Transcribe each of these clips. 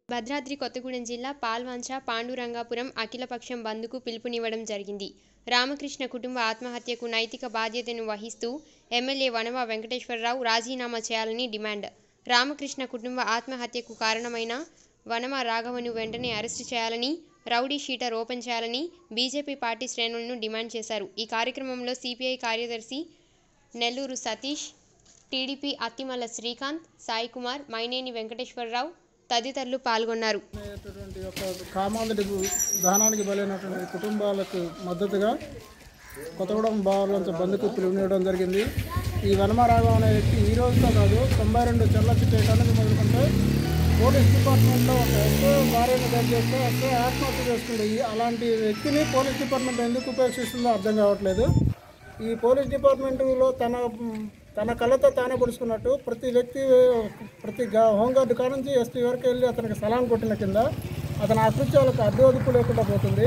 భద్రాద్రి కొత్తగూడెం జిల్లా పాల్వంచ పాండురంగాపురం అఖిలపక్షం బంద్కు పిలుపునివ్వడం జరిగింది రామకృష్ణ కుటుంబ ఆత్మహత్యకు నైతిక బాధ్యతను వహిస్తూ ఎమ్మెల్యే వనమ వెంకటేశ్వరరావు రాజీనామా చేయాలని డిమాండ్ రామకృష్ణ కుటుంబ ఆత్మహత్యకు కారణమైన వనమ రాఘవను వెంటనే అరెస్టు చేయాలని రౌడీ షీటర్ ఓపెన్ చేయాలని బీజేపీ పార్టీ శ్రేణులను డిమాండ్ చేశారు ఈ కార్యక్రమంలో సిపిఐ కార్యదర్శి నెల్లూరు సతీష్ టీడీపీ అత్తిమల్ల శ్రీకాంత్ సాయికుమార్ మైనేని వెంకటేశ్వరరావు తదితరులు పాల్గొన్నారు అనేటటువంటి యొక్క కామాంధుడి దహనానికి బలైనటువంటి కుటుంబాలకు మద్దతుగా కొత్తగూడెం బార్లంచ బంధుకు పిలుపునివ్వడం జరిగింది ఈ వనమరాగం అనే వ్యక్తి ఈ రోజుతో కాదు తొంభై రెండు చల్ల చిట్టేయడానికి మొదలుకుంటే పోలీస్ డిపార్ట్మెంట్లో ఒక ఎస్ఐ భార్యను గది చేస్తే ఎస్ఐ ఆత్మహత్య చేసుకుంది ఈ అలాంటి వ్యక్తిని పోలీస్ డిపార్ట్మెంట్ ఎందుకు ఉపేక్షిస్తుందో అర్థం కావట్లేదు ఈ పోలీస్ డిపార్ట్మెంట్లో తన తన కళ్ళతో తానే పొడుచుకున్నట్టు ప్రతి వ్యక్తి ప్రతి గా- హోంగార్డు కాడ నుంచి ఎస్పీ వరకు వెళ్ళి అతనికి సలాం కొట్టిన కింద అతని అకృత్యాలకు అడ్డు అదుపు లేకుండా పోతుంది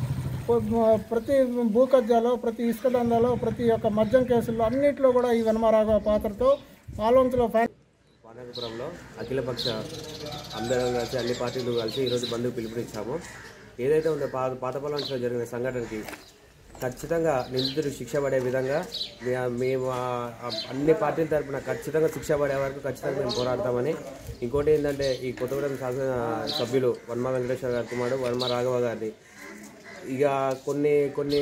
ప- ప్రతి భూ కబ్జాలో ప్రతి ఇసుక దందాలో ప్రతి ఒక్క మద్యం కేసుల్లో అన్నింటిలో కూడా ఈ వనమరాఘవ పాత్రతో పాల్వంతులో ఫ్యాన్ వానకపురంలో అఖిలపక్ష అందరం కలిసి అన్ని పార్టీలు కలిసి ఈరోజు బంధుకు పిలుపునిచ్చాము ఏదైతే ఉందో పా పాతపల్లంలో జరిగిన సంఘటనకి ఖచ్చితంగా నిందితుడు శిక్ష పడే విధంగా మే- మేము ఆ- ఆ అన్ని పార్టీల తరపున ఖచ్చితంగా శిక్ష పడే వరకు ఖచ్చితంగా మేము పోరాడతామని ఇంకోటి ఏంటంటే ఈ కొత్తగూడెం శాసన సభ్యులు వర్మ వెంకటేశ్వర గారి కుమారుడు వర్మ రాఘవ గారిని ఇక కొన్ని కొన్ని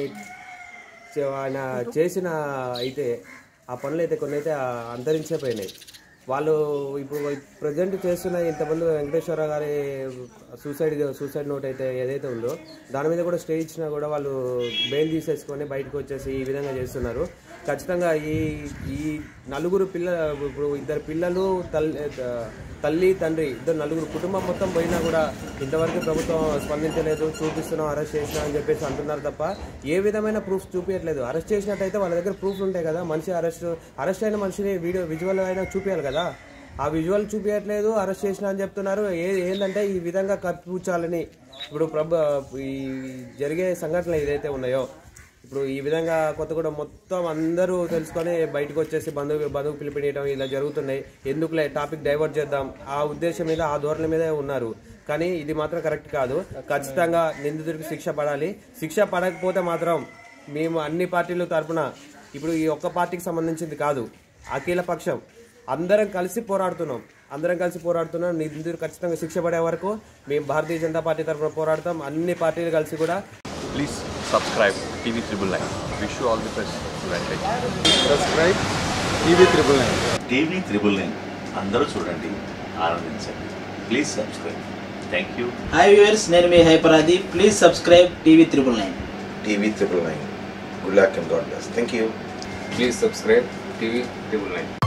చే- ఆయన చేసిన అయితే ఆ పనులు అయితే కొన్ని అయితే అంతరించే పోయినాయి వాళ్ళు ఇప్పుడు ప్రజెంట్ చేస్తున్న ఇంతమంది వెంకటేశ్వర గారి సూసైడ్ సూసైడ్ నోట్ అయితే ఏదైతే ఉందో దాని మీద కూడా స్టే ఇచ్చినా కూడా వాళ్ళు బెయిల్ తీసేసుకొని బయటకు వచ్చేసి ఈ విధంగా చేస్తున్నారు ఖచ్చితంగా ఈ ఈ నలుగురు పిల్ల ఇప్పుడు ఇద్దరు పిల్లలు తల్లి తల్లి తండ్రి ఇద్దరు నలుగురు కుటుంబం మొత్తం పోయినా కూడా ఇంతవరకు ప్రభుత్వం స్పందించలేదు చూపిస్తున్నాం అరెస్ట్ చేసినా అని చెప్పేసి అంటున్నారు తప్ప ఏ విధమైన ప్రూఫ్ చూపించట్లేదు అరెస్ట్ చేసినట్టయితే వాళ్ళ దగ్గర ప్రూఫ్ ఉంటాయి కదా మనిషి అరెస్ట్ అరెస్ట్ అయిన మనిషిని వీడియో విజువల్ అయినా చూపించాలి కదా ఆ విజువల్ చూపించట్లేదు అరెస్ట్ చేసిన అని చెప్తున్నారు ఏ ఏంటంటే ఈ విధంగా కప్పిపుచ్చాలని ఇప్పుడు ప్రభు ఈ జరిగే సంఘటనలు ఏదైతే ఉన్నాయో ఇప్పుడు ఈ విధంగా కొత్తగూడెం మొత్తం అందరూ తెలుసుకొని బయటకు వచ్చేసి బంధువు బంధువు పిలిపియడం ఇలా జరుగుతున్నాయి ఎందుకులే టాపిక్ డైవర్ట్ చేద్దాం ఆ ఉద్దేశం మీద ఆ ధోరణి మీదే ఉన్నారు కానీ ఇది మాత్రం కరెక్ట్ కాదు ఖచ్చితంగా నిందితుడికి శిక్ష పడాలి శిక్ష పడకపోతే మాత్రం మేము అన్ని పార్టీల తరపున ఇప్పుడు ఈ ఒక్క పార్టీకి సంబంధించింది కాదు అఖిల పక్షం అందరం కలిసి పోరాడుతున్నాం అందరం కలిసి పోరాడుతున్నాం నిందితుడు ఖచ్చితంగా శిక్ష పడే వరకు మేము భారతీయ జనతా పార్టీ తరఫున పోరాడతాం అన్ని పార్టీలు కలిసి కూడా Please subscribe TV Triple Nine. Wish you all the best. Venkat. Subscribe TV triple nine TV triple nine అందరూ చూడండి ఆనందించండి please subscribe thank you hi viewers నేను మీ హైపరాది please subscribe TV triple nine TV triple nine. Good luck and God bless. Thank you. Please subscribe TV triple nine